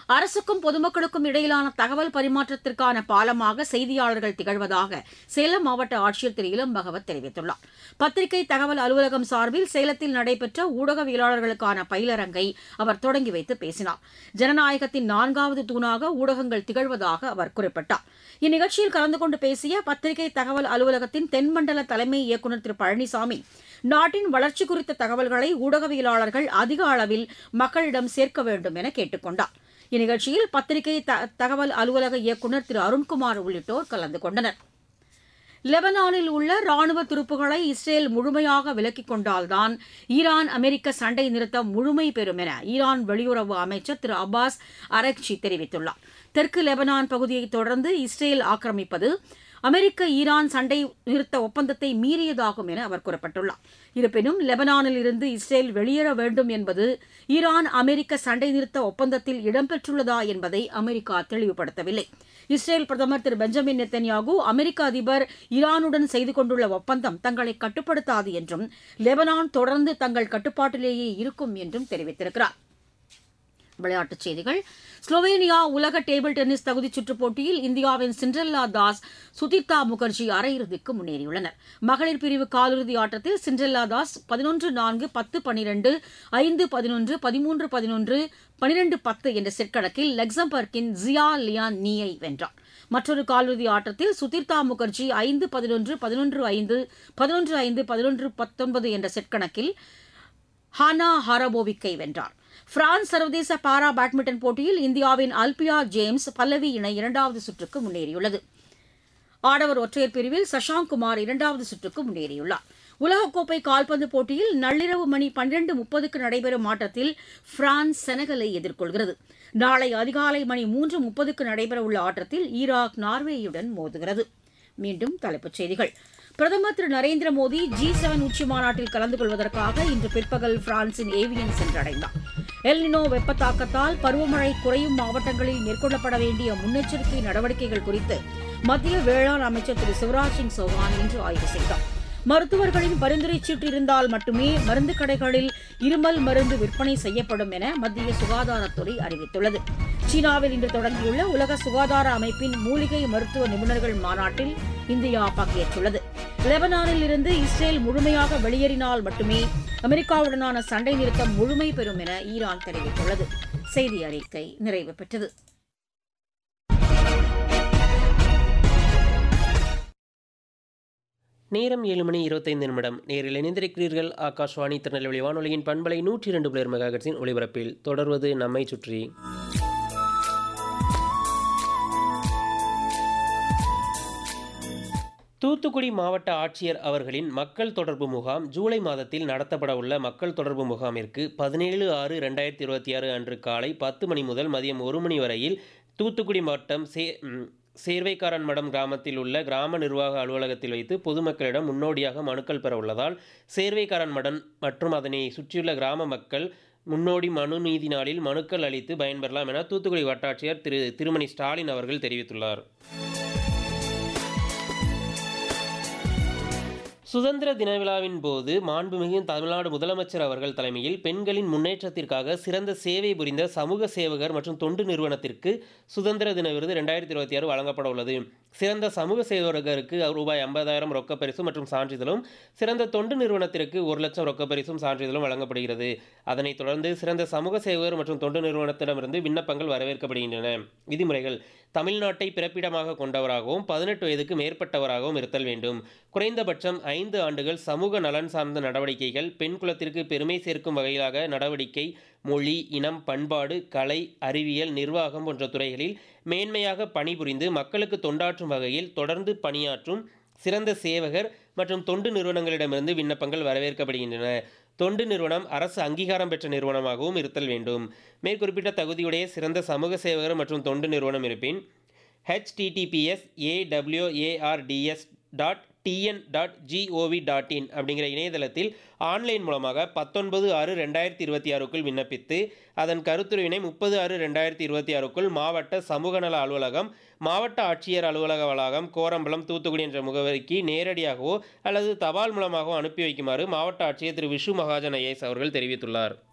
அரசுக்கும் பொதுமக்களுக்கும் இடையிலான தகவல் பரிமாற்றத்திற்கான பாலமாக செய்தியாளர்கள் திகழ்வதாக சேலம் மாவட்ட ஆட்சியர் திரு இளம் பகவத் தெரிவித்துள்ளார் பத்திரிகை தகவல் அலுவலகம் சார்பில் சேலத்தில் நடைபெற்ற ஊடகவியலாளர்களுக்கான பயிலரங்கை அவர் தொடங்கி வைத்து பேசினார் ஜனநாயகத்தின் நான்காவது தூணாக ஊடகங்கள் திகழ்வதாக அவர் குறிப்பிட்டார் இந்நிகழ்ச்சியில் கலந்து கொண்டு பேசிய பத்திரிகை தகவல் அலுவலகத்தின் தென்மண்டல தலைமை இயக்குநர் திரு பழனிசாமி நாட்டின் வளர்ச்சி குறித்த தகவல்களை ஊடகவியலாளர்கள் அதிக அளவில் மக்களிடம் சேர்க்க வேண்டும் என கேட்டுக் கொண்டார் இந்நிகழ்ச்சியில் பத்திரிகை த- தகவல் அலுவலக இயக்குநர் திரு அருண்குமார் உள்ளிட்டோர் கலந்து கொண்டனர் லெபனானில் உள்ள ராணுவ துருப்புகளை இஸ்ரேல் முழுமையாக விலக்கிக் கொண்டால்தான் ஈரான் அமெரிக்க சண்டை நிறுத்தம் முழுமை பெறும் என ஈரான் வெளியுறவு அமைச்சர் திரு அப்பாஸ் அரக்சி தெரிவித்துள்ளார் தெற்கு லெபனான் பகுதியை தொடர்ந்து இஸ்ரேல் ஆக்கிரமிப்பது அமெரிக்க ஈரான் சண்டை நிறுத்த ஒப்பந்தத்தை மீறியதாகும் என அவர் குறிப்பிட்டுள்ளார் இருப்பினும் லெபனானில் இருந்து இஸ்ரேல் வெளியேற வேண்டும் என்பது ஈரான் அமெரிக்க சண்டை நிறுத்த ஒப்பந்தத்தில் இடம்பெற்றுள்ளதா என்பதை அமெரிக்கா தெளிவுபடுத்தவில்லை இஸ்ரேல் பிரதமர் திரு பெஞ்சமின் நெத்தன்யாகு அமெரிக்க அதிபர் ஈரானுடன் செய்து கொண்டுள்ள ஒப்பந்தம் தங்களை கட்டுப்படுத்தாது என்றும் லெபனான் தொடர்ந்து தங்கள் கட்டுப்பாட்டிலேயே இருக்கும் என்றும் தெரிவித்திருக்கிறார் விளையாட்டுச் செய்திகள் ஸ்லோவேனியா உலக டேபிள் டென்னிஸ் தகுதிச் சுற்றுப் போட்டியில் இந்தியாவின் சிண்ட்ரெல்லா தாஸ் சுதிர்தா முகர்ஜி அரையிறுதிக்கு முன்னேறியுள்ளனர் மகளிர் பிரிவு காலிறுதி ஆட்டத்தில் சிண்ட்ரெல்லா தாஸ் பதினொன்று நான்கு பத்து பனிரெண்டு ஐந்து பதினொன்று பதிமூன்று பதினொன்று பனிரெண்டு பத்து என்ற செட் கணக்கில் லக்சம்பர்க்கின் ஜியா லியான் நீயை வென்றார் மற்றொரு காலிறுதி ஆட்டத்தில் சுதிர்தா முகர்ஜி ஐந்து பதினொன்று பதினொன்று ஐந்து பதினொன்று ஐந்து பதினொன்று பத்தொன்பது என்ற செட் கணக்கில் ஹானா ஹாரபோவிக்கை வென்றார் பிரான்ஸ் சர்வதேச பாரா பேட்மிண்டன் போட்டியில் இந்தியாவின் அல்பியா ஜேம்ஸ் பல்லவி இணை இரண்டாவது சுற்றுக்கு முன்னேறியுள்ளது ஆடவர் ஒற்றையர் பிரிவில் சஷாங்க் குமார் இரண்டாவது சுற்றுக்கு முன்னேறியுள்ளார் உலகக்கோப்பை கால்பந்து போட்டியில் நள்ளிரவு மணி பன்னிரண்டு முப்பதுக்கு நடைபெறும் ஆட்டத்தில் பிரான்ஸ் செனகலை எதிர்கொள்கிறது நாளை அதிகாலை மணி மூன்று முப்பதுக்கு நடைபெறவுள்ள ஆட்டத்தில் ஈராக் நார்வேயுடன் மோதுகிறது மீண்டும் தலைப்புச் செய்திகள் பிரதமர் திரு நரேந்திர மோடி ஜி செவன் உச்சி மாநாட்டில் கலந்து கொள்வதற்காக இன்று பிற்பகல் பிரான்சின் ஏவியன் சென்றடைந்தார் எல்னினோ வெப்ப தாக்கத்தால் பருவமழை குறையும் மாவட்டங்களில் மேற்கொள்ளப்பட வேண்டிய முன்னெச்சரிக்கை நடவடிக்கைகள் குறித்து மத்திய வேளாண் அமைச்சர் திரு சிவராஜ் சிங் சௌஹான் இன்று ஆய்வு செய்தார் மருத்துவர்களின் பரிந்துரை சீட்டு இருந்தால் மட்டுமே மருந்து கடைகளில் இருமல் மருந்து விற்பனை செய்யப்படும் என மத்திய சுகாதாரத்துறை அறிவித்துள்ளது சீனாவில் இன்று தொடங்கியுள்ள உலக சுகாதார அமைப்பின் மூலிகை மருத்துவ நிபுணர்கள் மாநாட்டில் இந்தியா பங்கேற்றுள்ளது லெபனானில் இருந்து இஸ்ரேல் முழுமையாக வெளியேறினால் மட்டுமே அமெரிக்காவுடனான சண்டை நிறுத்தம் முழுமை பெறும் என ஈரான் தெரிவித்துள்ளது செய்தி அறிக்கை நிறைவு பெற்றது நேரம் ஏழு மணி இருபத்தைந்து நிமிடம் நேரில் இணைந்திருக்கிறீர்கள் ஆகாஷ்வாணி திருநெல்வேலி வானொலியின் பண்பலை நூற்றி இரண்டு புலர் மெகாகட்ஸின் ஒளிபரப்பில் தொடர்வது நம்மை சுற்றி தூத்துக்குடி மாவட்ட ஆட்சியர் அவர்களின் மக்கள் தொடர்பு முகாம் ஜூலை மாதத்தில் நடத்தப்பட உள்ள மக்கள் தொடர்பு முகாமிற்கு பதினேழு ஆறு ரெண்டாயிரத்தி இருபத்தி ஆறு அன்று காலை பத்து மணி முதல் மதியம் ஒரு மணி வரையில் தூத்துக்குடி மாவட்டம் சே ம், சேர்வைக்காரன் மடம் கிராமத்தில் உள்ள கிராம நிர்வாக அலுவலகத்தில் வைத்து பொதுமக்களிடம் முன்னோடியாக மனுக்கள் பெற உள்ளதால் சேர்வைக்காரன் மடம் மற்றும் அதனை சுற்றியுள்ள கிராம மக்கள் முன்னோடி மனு நீதி நாளில் மனுக்கள் அளித்து பயன்பெறலாம் என தூத்துக்குடி வட்டாட்சியர் திரு திருமணி ஸ்டாலின் அவர்கள் தெரிவித்துள்ளார் சுதந்திர தின விழாவின் போது மாண்புமிகு தமிழ்நாடு முதலமைச்சர் அவர்கள் தலைமையில் பெண்களின் முன்னேற்றத்திற்காக சிறந்த சேவை புரிந்த சமூக சேவகர் மற்றும் தொண்டு நிறுவனத்திற்கு சுதந்திர தின விருது ரெண்டாயிரத்தி இருபத்தி ஆறு வழங்கப்பட உள்ளது சிறந்த சமூக சேவகருக்கு ரூபாய் ஐம்பதாயிரம் ரொக்க பரிசு மற்றும் சான்றிதழும் சிறந்த தொண்டு நிறுவனத்திற்கு ஒரு லட்சம் ரொக்க பரிசும் சான்றிதழும் வழங்கப்படுகிறது அதனைத் தொடர்ந்து சிறந்த சமூக சேவகர் மற்றும் தொண்டு நிறுவனத்திடமிருந்து விண்ணப்பங்கள் வரவேற்கப்படுகின்றன விதிமுறைகள் தமிழ்நாட்டை பிறப்பிடமாக கொண்டவராகவும் பதினெட்டு வயதுக்கு மேற்பட்டவராகவும் இருத்தல் வேண்டும் குறைந்தபட்சம் ஐந்து ஆண்டுகள் சமூக நலன் சார்ந்த நடவடிக்கைகள் பெண் குலத்திற்கு பெருமை சேர்க்கும் வகையிலாக நடவடிக்கை மொழி இனம் பண்பாடு கலை அறிவியல் நிர்வாகம் போன்ற துறைகளில் மேன்மையாக பணிபுரிந்து மக்களுக்கு தொண்டாற்றும் வகையில் தொடர்ந்து பணியாற்றும் சிறந்த சேவகர் மற்றும் தொண்டு நிறுவனங்களிடமிருந்து விண்ணப்பங்கள் வரவேற்கப்படுகின்றன தொண்டு நிறுவனம் அரசு அங்கீகாரம் பெற்ற நிறுவனமாகவும் இருத்தல் வேண்டும் மேற்குறிப்பிட்ட தகுதியுடைய சிறந்த சமூக சேவகர் மற்றும் தொண்டு நிறுவனம் இருப்பின் H T T P S A W A R D S dot T N dot G O V dot in அப்படிங்கிற இணையதளத்தில் ஆன்லைன் மூலமாக பத்தொன்பது ஆறு ரெண்டாயிரத்தி இருபத்தி ஆறுக்குள் விண்ணப்பித்து அதன் கருத்துருவினை முப்பது ஆறு ரெண்டாயிரத்தி இருபத்தி ஆறுக்குள் மாவட்ட சமூக நல அலுவலகம் மாவட்ட ஆட்சியர் அலுவலக வளாகம் கோரம்பலம் தூத்துக்குடி என்ற முகவரிக்கு நேரடியாகவோ அல்லது தபால் மூலமாகவோ அனுப்பி வைக்குமாறு மாவட்ட ஆட்சியர் திரு விஷு மகாஜன் ஐஏஎஸ் அவர்கள் தெரிவித்துள்ளார்